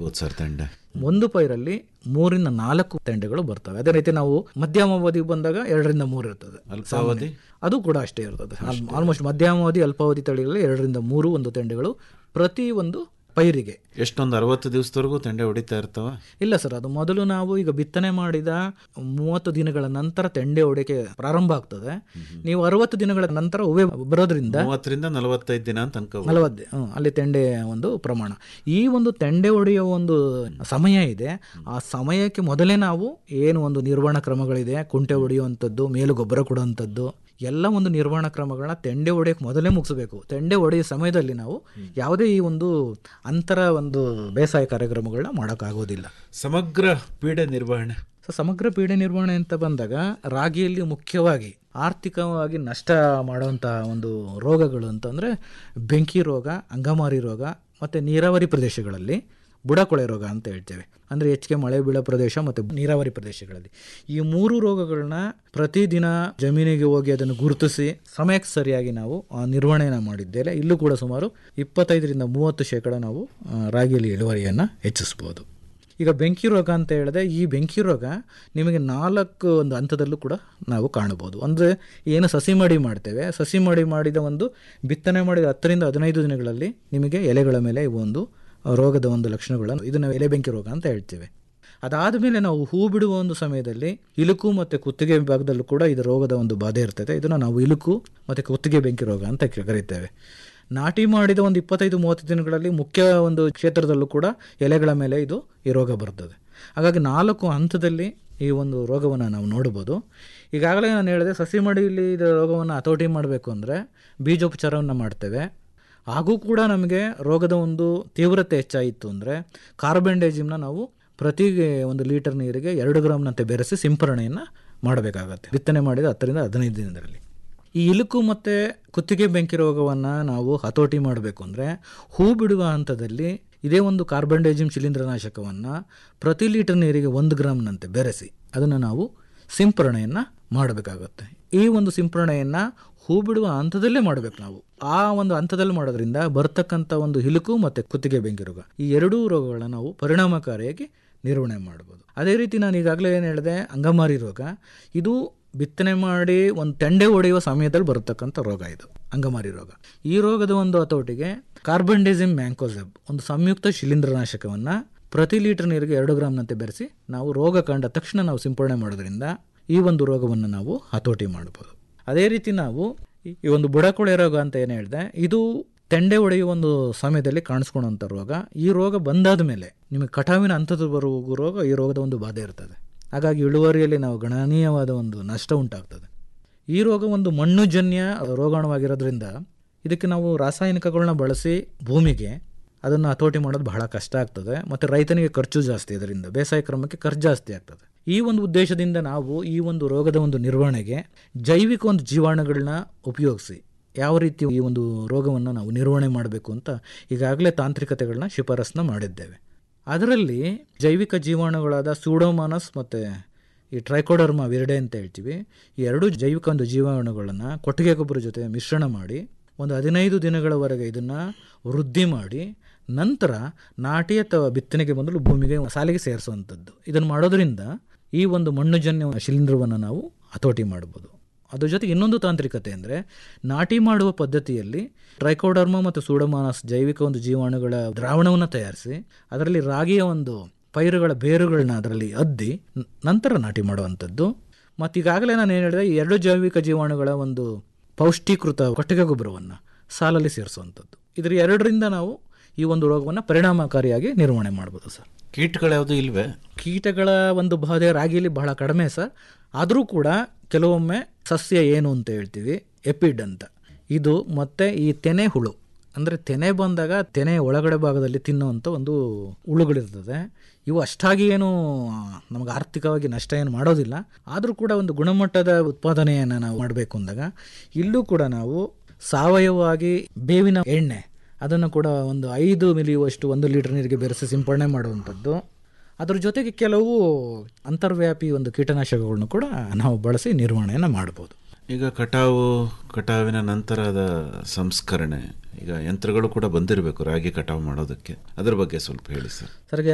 ಬರ್ಬೋದು ಸರ್ ತೆಂಡೆ ಒಂದು ಪೈರಲ್ಲಿ ಮೂರಿಂದ ನಾಲ್ಕು ತೆಂಡೆಗಳು ಬರ್ತವೆ ಅದೇ ರೀತಿ ನಾವು ಮಧ್ಯಮಾವಧಿ ಬಂದಾಗ ಎರಡರಿಂದ ಮೂರು ಇರ್ತದೆ ಅಲ್ಪಾವಧಿ ಅದು ಕೂಡ ಅಷ್ಟೇ ಇರ್ತದೆ ಆಲ್ಮೋಸ್ಟ್ ಮಧ್ಯಮಾವಧಿ ಅಲ್ಪಾವಧಿ ತಳಿಗಳಲ್ಲಿ ಎರಡರಿಂದ ಮೂರು ಒಂದು ತೆಂಡೆಗಳು ಪ್ರತಿ ಒಂದು ಪೈರಿಗೆ ಎಷ್ಟೊಂದು ಅರವತ್ತು ದಿವಸದವರೆಗೂ ತೆಂಡೆ ಹೊಡಿತಾ ಇರ್ತಾವ ಇಲ್ಲ ಸರ್ ಅದು ಮೊದಲು ನಾವು ಈಗ ಬಿತ್ತನೆ ಮಾಡಿದ ಮೂವತ್ತು ದಿನಗಳ ನಂತರ ತೆಂಡೆ ಹೊಡಿಕೆ ಪ್ರಾರಂಭ ಆಗ್ತದೆ ನೀವು ಅರವತ್ತು ದಿನಗಳ ನಂತರ ಹೂವೆ ಬರೋದ್ರಿಂದ ಮೂವತ್ತರಿಂದ ನಲವತ್ತೈದು ದಿನ ಅಂತ ಅನ್ಕೋಬೋದು ನಲವತ್ತು ಹ್ಮ್, ಅಲ್ಲಿ ತೆಂಡೆ ಒಂದು ಪ್ರಮಾಣ ಈ ಒಂದು ತೆಂಡೆ ಹೊಡೆಯುವ ಒಂದು ಸಮಯ ಇದೆ ಆ ಸಮಯಕ್ಕೆ ಮೊದಲೇ ನಾವು ಏನು ಒಂದು ನಿರ್ವಹಣಾ ಕ್ರಮಗಳಿದೆ ಕುಂಟೆ ಹೊಡೆಯುವಂಥದ್ದು ಮೇಲು ಗೊಬ್ಬರ ಕೊಡುವಂಥದ್ದು ಎಲ್ಲ ಒಂದು ನಿರ್ವಹಣಾ ಕ್ರಮಗಳನ್ನ ತೆಂಡೆ ಹೊಡೆಯಕ್ಕೆ ಮೊದಲೇ ಮುಗಿಸ್ಬೇಕು ತೆಂಡೆ ಹೊಡೆಯೋ ಸಮಯದಲ್ಲಿ ನಾವು ಯಾವುದೇ ಈ ಒಂದು ಅಂತರ ಒಂದು ಬೇಸಾಯ ಕಾರ್ಯಕ್ರಮಗಳನ್ನ ಮಾಡೋಕ್ಕಾಗೋದಿಲ್ಲ ಸಮಗ್ರ ಪೀಡೆ ನಿರ್ವಹಣೆ ಸೊ ಸಮಗ್ರ ಪೀಡೆ ನಿರ್ವಹಣೆ ಅಂತ ಬಂದಾಗ ರಾಗಿಯಲ್ಲಿ ಮುಖ್ಯವಾಗಿ ಆರ್ಥಿಕವಾಗಿ ನಷ್ಟ ಮಾಡುವಂಥ ಒಂದು ರೋಗಗಳು ಅಂತಂದರೆ ಬೆಂಕಿ ರೋಗ ಅಂಗಮಾರಿ ರೋಗ ಮತ್ತು ನೀರಾವರಿ ಪ್ರದೇಶಗಳಲ್ಲಿ ಬುಡಕೊಳೆ ರೋಗ ಅಂತ ಹೇಳ್ತೇವೆ ಅಂದರೆ ಹೆಚ್ಚಿಗೆ ಮಳೆ ಬೀಳೋ ಪ್ರದೇಶ ಮತ್ತು ನೀರಾವರಿ ಪ್ರದೇಶಗಳಲ್ಲಿ ಈ ಮೂರು ರೋಗಗಳನ್ನ ಪ್ರತಿದಿನ ಜಮೀನಿಗೆ ಹೋಗಿ ಅದನ್ನು ಗುರುತಿಸಿ ಸಮಯಕ್ಕೆ ಸರಿಯಾಗಿ ನಾವು ಆ, ನಿರ್ವಹಣೆಯನ್ನು ಮಾಡಿದ್ದೇವೆ ಇಲ್ಲೂ ಕೂಡ ಸುಮಾರು ಇಪ್ಪತ್ತೈದರಿಂದ ಮೂವತ್ತು ಶೇಕಡ ನಾವು ಆ, ರಾಗಿಯಲ್ಲಿ ಇಳುವರಿಯನ್ನು ಹೆಚ್ಚಿಸ್ಬೋದು ಈಗ ಬೆಂಕಿ ರೋಗ ಅಂತ ಹೇಳಿದ್ರೆ ಈ ಬೆಂಕಿ ರೋಗ ನಿಮಗೆ ನಾಲ್ಕು ಒಂದು ಹಂತದಲ್ಲೂ ಕೂಡ ನಾವು ಕಾಣಬಹುದು ಅಂದರೆ ಏನು ಸಸಿ ಮಡಿ ಮಾಡ್ತೇವೆ ಸಸಿ ಮಡಿ ಮಾಡಿದ ಒಂದು ಬಿತ್ತನೆ ಮಾಡಿದ ಹತ್ತರಿಂದ ಹದಿನೈದು ದಿನಗಳಲ್ಲಿ ನಿಮಗೆ ಎಲೆಗಳ ಮೇಲೆ ಇವು ಒಂದು ರೋಗದ ಒಂದು ಲಕ್ಷಣಗಳನ್ನು ಇದನ್ನು ಎಲೆ ಬೆಂಕಿ ರೋಗ ಅಂತ ಹೇಳ್ತೇವೆ ಅದಾದ ಮೇಲೆ ನಾವು ಹೂ ಬಿಡುವ ಒಂದು ಸಮಯದಲ್ಲಿ ಇಲುಕು ಮತ್ತು ಕುತ್ತಿಗೆ ಭಾಗದಲ್ಲೂ ಕೂಡ ಇದು ರೋಗದ ಒಂದು ಬಾಧೆ ಇರ್ತದೆ ಇದನ್ನು ನಾವು ಇಲುಕು ಮತ್ತು ಕುತ್ತಿಗೆ ಬೆಂಕಿ ರೋಗ ಅಂತ ಕರೀತೇವೆ ನಾಟಿ ಮಾಡಿದ ಒಂದು ಇಪ್ಪತ್ತೈದು ಮೂವತ್ತು ದಿನಗಳಲ್ಲಿ ಮುಖ್ಯ ಒಂದು ಕ್ಷೇತ್ರದಲ್ಲೂ ಕೂಡ ಎಲೆಗಳ ಮೇಲೆ ಇದು ಈ ರೋಗ ಬರ್ತದೆ ಹಾಗಾಗಿ ನಾಲ್ಕು ಹಂತದಲ್ಲಿ ಈ ಒಂದು ರೋಗವನ್ನು ನಾವು ನೋಡ್ಬೋದು ಈಗಾಗಲೇ ನಾನು ಹೇಳಿದೆ ಸಸಿ ಮಡಿಯಲ್ಲಿ ಇದು ರೋಗವನ್ನು ಹತೋಟಿ ಮಾಡಬೇಕು ಅಂದರೆ ಬೀಜೋಪಚಾರವನ್ನು ಮಾಡ್ತೇವೆ ಹಾಗೂ ಕೂಡ ನಮಗೆ ರೋಗದ ಒಂದು ತೀವ್ರತೆ ಹೆಚ್ಚಾಯಿತು ಅಂದರೆ ಕಾರ್ಬೆಂಡೇಜಿಮ್ನ ನಾವು ಪ್ರತಿ ಒಂದು ಲೀಟರ್ ನೀರಿಗೆ ಎರಡು ಗ್ರಾಮ್ನಂತೆ ಬೆರೆಸಿ ಸಿಂಪರಣೆಯನ್ನು ಮಾಡಬೇಕಾಗತ್ತೆ ಬಿತ್ತನೆ ಮಾಡಿದ ಹತ್ತರಿಂದ ಹದಿನೈದು ದಿನದಲ್ಲಿ ಈ ಇಲುಕು ಮತ್ತು ಕುತ್ತಿಗೆ ಬೆಂಕಿ ರೋಗವನ್ನು ನಾವು ಹತೋಟಿ ಮಾಡಬೇಕು ಅಂದರೆ ಹೂ ಬಿಡುವ ಹಂತದಲ್ಲಿ ಇದೇ ಒಂದು ಕಾರ್ಬನ್ಡೈಜಿಮ್ ಶಿಲೀಂಧ್ರನಾಶಕವನ್ನು ಪ್ರತಿ ಲೀಟರ್ ನೀರಿಗೆ ಒಂದು ಗ್ರಾಮ್ನಂತೆ ಬೆರೆಸಿ ಅದನ್ನು ನಾವು ಸಿಂಪರಣೆಯನ್ನು ಮಾಡಬೇಕಾಗುತ್ತೆ ಈ ಒಂದು ಸಿಂಪರಣೆಯನ್ನು ಹೂ ಬಿಡುವ ಹಂತದಲ್ಲೇ ಮಾಡಬೇಕು ನಾವು ಆ ಒಂದು ಹಂತದಲ್ಲಿ ಮಾಡೋದ್ರಿಂದ ಬರ್ತಕ್ಕಂಥ ಒಂದು ಹಿಲುಕು ಮತ್ತು ಕುತ್ತಿಗೆ ಬೆಂಕಿ ರೋಗ ಈ ಎರಡೂ ರೋಗಗಳನ್ನ ನಾವು ಪರಿಣಾಮಕಾರಿಯಾಗಿ ನಿರ್ವಹಣೆ ಮಾಡ್ಬೋದು ಅದೇ ರೀತಿ ನಾನು ಈಗಾಗಲೇ ಏನು ಹೇಳಿದೆ ಅಂಗಮಾರಿ ರೋಗ ಇದು ಬಿತ್ತನೆ ಮಾಡಿ ಒಂದು ತೆಂಡೆ ಹೊಡೆಯುವ ಸಮಯದಲ್ಲಿ ಬರತಕ್ಕಂಥ ರೋಗ ಇದು ಅಂಗಮಾರಿ ರೋಗ ಈ ರೋಗದ ಒಂದು ಹತೋಟಿಗೆ ಕಾರ್ಬನ್ಡೈಸಿಮ್ ಮ್ಯಾಂಕೋಸೆಬ್ ಒಂದು ಸಂಯುಕ್ತ ಶಿಲೀಂಧ್ರನಾಶಕವನ್ನು ಪ್ರತಿ ಲೀಟರ್ ನೀರಿಗೆ ಎರಡು ಗ್ರಾಮ್ನಂತೆ ಬೆರೆಸಿ ನಾವು ರೋಗ ಕಂಡ ತಕ್ಷಣ ನಾವು ಸಿಂಪಡಣೆ ಮಾಡೋದ್ರಿಂದ ಈ ಒಂದು ರೋಗವನ್ನು ನಾವು ಹತೋಟಿ ಮಾಡ್ಬೋದು ಅದೇ ರೀತಿ ನಾವು ಈ- ಈ ಒಂದು ಬುಡಕೊಳೆ ರೋಗ ಅಂತ ಏನು ಹೇಳಿದೆ ಇದು ತೆಂಡೆ ಹೊಡೆಯುವ ಒಂದು ಸಮಯದಲ್ಲಿ ಕಾಣಿಸ್ಕೊಳ್ಳುವಂಥ ರೋಗ ಈ ರೋಗ ಬಂದಾದ ಮೇಲೆ ನಿಮಗೆ ಕಟಾವಿನ ಹಂತದ ಬರುವ ರೋಗ ಈ ರೋಗದ ಒಂದು ಬಾಧೆ ಇರ್ತದೆ ಹಾಗಾಗಿ ಇಳುವರಿಯಲ್ಲಿ ನಾವು ಗಣನೀಯವಾದ ಒಂದು ನಷ್ಟ ಉಂಟಾಗ್ತದೆ ಈ ರೋಗ ಒಂದು ಮಣ್ಣುಜನ್ಯ ರೋಗಾಣುವಾಗಿರೋದ್ರಿಂದ ಇದಕ್ಕೆ ನಾವು ರಾಸಾಯನಿಕಗಳನ್ನ ಬಳಸಿ ಭೂಮಿಗೆ ಅದನ್ನು ಹತೋಟಿ ಮಾಡೋದು ಬಹಳ ಕಷ್ಟ ಆಗ್ತದೆ ಮತ್ತು ರೈತನಿಗೆ ಖರ್ಚು ಜಾಸ್ತಿ ಇದರಿಂದ ಬೇಸಾಯ ಕ್ರಮಕ್ಕೆ ಖರ್ಚು ಜಾಸ್ತಿ ಆಗ್ತದೆ ಈ ಒಂದು ಉದ್ದೇಶದಿಂದ ನಾವು ಈ ಒಂದು ರೋಗದ ಒಂದು ನಿರ್ವಹಣೆಗೆ ಜೈವಿಕ ಒಂದು ಜೀವಾಣುಗಳನ್ನ ಉಪಯೋಗಿಸಿ ಯಾವ ರೀತಿ ಈ ಒಂದು ರೋಗವನ್ನು ನಾವು ನಿರ್ವಹಣೆ ಮಾಡಬೇಕು ಅಂತ ಈಗಾಗಲೇ ತಾಂತ್ರಿಕತೆಗಳನ್ನ ಶಿಫಾರಸ್ನ ಮಾಡಿದ್ದೇವೆ ಅದರಲ್ಲಿ ಜೈವಿಕ ಜೀವಾಣುಗಳಾದ ಸೂಡೋಮಾನಸ್ ಮತ್ತು ಈ ಟ್ರೈಕೋಡರ್ಮ ವಿರಡೆ ಅಂತ ಹೇಳ್ತೀವಿ ಈ ಎರಡೂ ಜೈವಿಕ ಒಂದು ಜೀವಾಣುಗಳನ್ನು ಕೊಟ್ಟಿಗೆ ಗೊಬ್ಬರ ಜೊತೆ ಮಿಶ್ರಣ ಮಾಡಿ ಒಂದು ಹದಿನೈದು ದಿನಗಳವರೆಗೆ ಇದನ್ನು ವೃದ್ಧಿ ಮಾಡಿ ನಂತರ ನಾಟಿ ಅಥವಾ ಬಿತ್ತನೆಗೆ ಮೊದಲು ಭೂಮಿಗೆ ಸಾಲಿಗೆ ಸೇರಿಸುವಂಥದ್ದು ಇದನ್ನು ಮಾಡೋದ್ರಿಂದ ಈ ಒಂದು ಮಣ್ಣುಜನ್ಯ ಶಿಲೀಂಧ್ರವನ್ನು ನಾವು ಹತೋಟಿ ಮಾಡ್ಬೋದು ಅದ್ರ ಜೊತೆ ಇನ್ನೊಂದು ತಾಂತ್ರಿಕತೆ ಅಂದರೆ ನಾಟಿ ಮಾಡುವ ಪದ್ಧತಿಯಲ್ಲಿ ಟ್ರೈಕೋಡರ್ಮ ಮತ್ತು ಸೂಡೋಮಾನಸ್ ಜೈವಿಕ ಒಂದು ಜೀವಾಣುಗಳ ದ್ರಾವಣವನ್ನು ತಯಾರಿಸಿ ಅದರಲ್ಲಿ ರಾಗಿಯ ಒಂದು ಪೈರುಗಳ ಬೇರುಗಳನ್ನ ಅದರಲ್ಲಿ ಅದ್ದಿ ನ- ನಂತರ ನಾಟಿ ಮಾಡುವಂಥದ್ದು ಮತ್ತು ಈಗಾಗಲೇ ನಾನು ಏನು ಹೇಳಿದೆ ಈ ಎರಡು ಜೈವಿಕ ಜೀವಾಣುಗಳ ಒಂದು ಪೌಷ್ಟೀಕೃತ ಕೊಟ್ಟಿಗೆ ಗೊಬ್ಬರವನ್ನು ಸಾಲಲ್ಲಿ ಸೇರಿಸುವಂಥದ್ದು ಇದರ ಎರಡರಿಂದ ನಾವು ಈ ಒಂದು ರೋಗವನ್ನು ಪರಿಣಾಮಕಾರಿಯಾಗಿ ನಿರ್ವಹಣೆ ಮಾಡ್ಬೋದು ಸರ್ ಕೀಟಗಳ್ಯಾವುದು ಇಲ್ವೇ ಕೀಟಗಳ ಒಂದು ಬಾಧೆ ರಾಗಿಯಲ್ಲಿ ಬಹಳ ಕಡಿಮೆ ಸರ್ ಆದರೂ ಕೂಡ ಕೆಲವೊಮ್ಮೆ ಸಸ್ಯ ಏನು ಅಂತ ಹೇಳ್ತೀವಿ ಎಪಿಡ್ ಅಂತ ಇದು ಮತ್ತು ಈ ತೆನೆ ಹುಳು ಅಂದರೆ ತೆನೆ ಬಂದಾಗ ತೆನೆ ಒಳಗಡೆ ಭಾಗದಲ್ಲಿ ತಿನ್ನುವಂಥ ಒಂದು ಹುಳುಗಳಿರ್ತದೆ ಇವು ಅಷ್ಟಾಗಿ ಏನು ನಮಗೆ ಆರ್ಥಿಕವಾಗಿ ನಷ್ಟ ಏನು ಮಾಡೋದಿಲ್ಲ ಆದರೂ ಕೂಡ ಒಂದು ಗುಣಮಟ್ಟದ ಉತ್ಪಾದನೆಯನ್ನು ನಾವು ಮಾಡಬೇಕು ಅಂದಾಗ ಇಲ್ಲೂ ಕೂಡ ನಾವು ಸಾವಯವವಾಗಿ ಬೇವಿನ ಎಣ್ಣೆ ಅದನ್ನು ಕೂಡ ಒಂದು ಐದು ಮಿಲಿಯುವಷ್ಟು ಒಂದು ಲೀಟರ್ ನೀರಿಗೆ ಬೆರೆಸಿ ಸಿಂಪಡಣೆ ಮಾಡುವಂಥದ್ದು ಅದ್ರ ಜೊತೆಗೆ ಕೆಲವು ಅಂತರ್ವ್ಯಾಪಿ ಒಂದು ಕೀಟನಾಶಕಗಳನ್ನು ಕೂಡ ನಾವು ಬಳಸಿ ನಿರ್ವಹಣೆಯನ್ನು ಮಾಡ್ಬೋದು ಈಗ ಕಟಾವು ಕಟಾವಿನ ನಂತರದ ಸಂಸ್ಕರಣೆ ಈಗ ಯಂತ್ರಗಳು ಕೂಡ ಬಂದಿರಬೇಕು ರಾಗಿ ಕಟಾವು ಮಾಡೋದಕ್ಕೆ ಅದ್ರ ಬಗ್ಗೆ ಸ್ವಲ್ಪ ಹೇಳಿ ಸರ್ ಸರ್ಗೆ